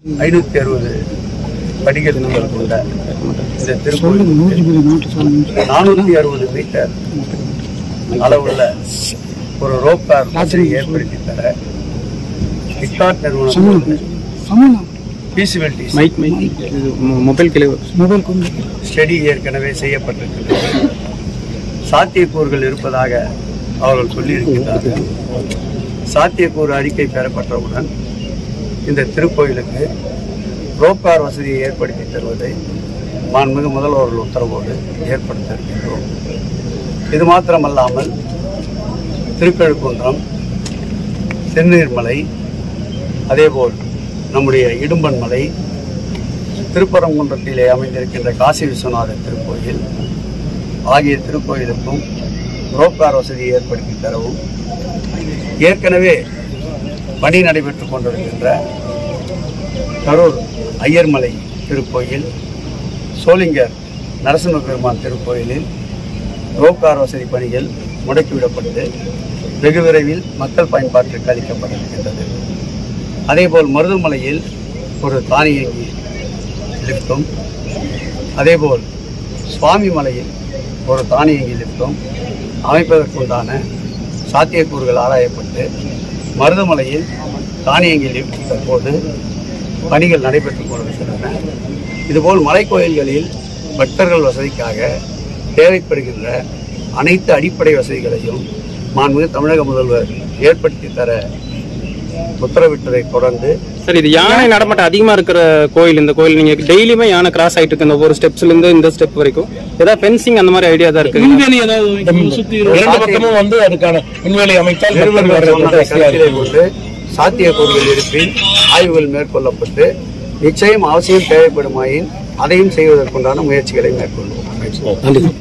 ஐநூத்தி அறுபது படிகள் கொண்ட இந்த திருக்கோயில் நானூத்தி அறுபது மீட்டர் அளவுள்ள ஒரு ரோப் கார் வசதி ஏற்படுத்தி தர இஸ்டார்ட் நிறுவனம் பீசிபிலிட்டி மைக் மைக் இது மொ- மொபைல் கிளை ஸ்டடி ஏற்கனவே செய்யப்பட்டிருக்கிறது சாத்தியக்கூறுகள் இருப்பதாக அவர்கள் சொல்லியிருக்கிறார்கள் சாத்தியக்கூறு அறிக்கை பெறப்பட்டவுடன் இந்த திருக்கோயிலுக்கு ரோப்கார் வசதியை ஏற்படுத்தி தருவதை மாண்புமிகு முதல்வர்கள் உத்தரவோடு ஏற்படுத்த இருக்கின்றோம் இது மாத்திரமல்லாமல் திருக்கழுக்குன்றம் செந்நீர்மலை அதேபோல் நம்முடைய இடும்பன் மலை திருப்பரங்குன்றத்திலே அமைந்திருக்கின்ற காசி விஸ்வநாதர் திருக்கோயில் ஆகிய திருக்கோயிலுக்கும் ரோப்கார் வசதியை ஏற்படுத்தி தரவும் ஏற்கனவே பணி நடைபெற்றுக் கொண்டிருக்கின்ற கரூர் ஐயர்மலை திருக்கோயில் சோளிங்கர் நரசிம்ம பெருமான் திருக்கோயிலில் ரோப்கார் வசதி பணிகள் முடக்கிவிடப்பட்டு வெகு விரைவில் மக்கள் பயன்பாட்டிற்கு அளிக்கப்பட இருக்கின்றது அதேபோல் மருதமலையில் ஒரு தானியங்கி லிப்டும் அதேபோல் சுவாமி மலையில் ஒரு தானியங்கி லிப்டும் அமைப்பதற்குண்டான சாத்தியக்கூறுகள் ஆராயப்பட்டு மருதமலையில் தானியங்கி லிப்ட் தற்போது பணிகள் நடைபெற்றுக் கொண்டிருக்கின்றன இதுபோல் மலைக்கோயில்களில் பக்தர்கள் வசதிக்காக தேவைப்படுகின்ற அனைத்து அடிப்படை வசதிகளையும் மாண்புமிகு தமிழக முதல்வர் ஏற்படுத்தி தர உத்தரவிட்டதை தொடர்ந்து சார் இது யானை நடமாட்டம் அதிகமா இருக்கிற கோயில் இந்த கோயில் நீங்க டெய்லியுமே யானை கிராஸ் ஆயிட்டு இருக்கு இந்த ஒவ்வொரு ஸ்டெப்ஸ்ல இருந்து இந்த ஸ்டெப் வரைக்கும் ஏதாவது ஃபென்சிங் அந்த மாதிரி ஐடியா தான் இருக்கு விண்வெளி ஏதாவது சுத்தி இரண்டு பக்கமும் வந்து அதுக்கான விண்வெளி அமைத்தால் மக்கள் நிறுவனங்கள் வர்றது சொன்னதை வசதியா கருத்திலே இருக்கும். கொண்டு சாத்தியக்கூறுகள் இருப்பின் ஆய்வுகள் மேற்கொள்ளப்பட்டு நிச்சயம் அவசியம் தேவைப்படுமாயின் அதையும் செய்வதற்குண்டான முயற்சிகளை மேற்கொள்வோம்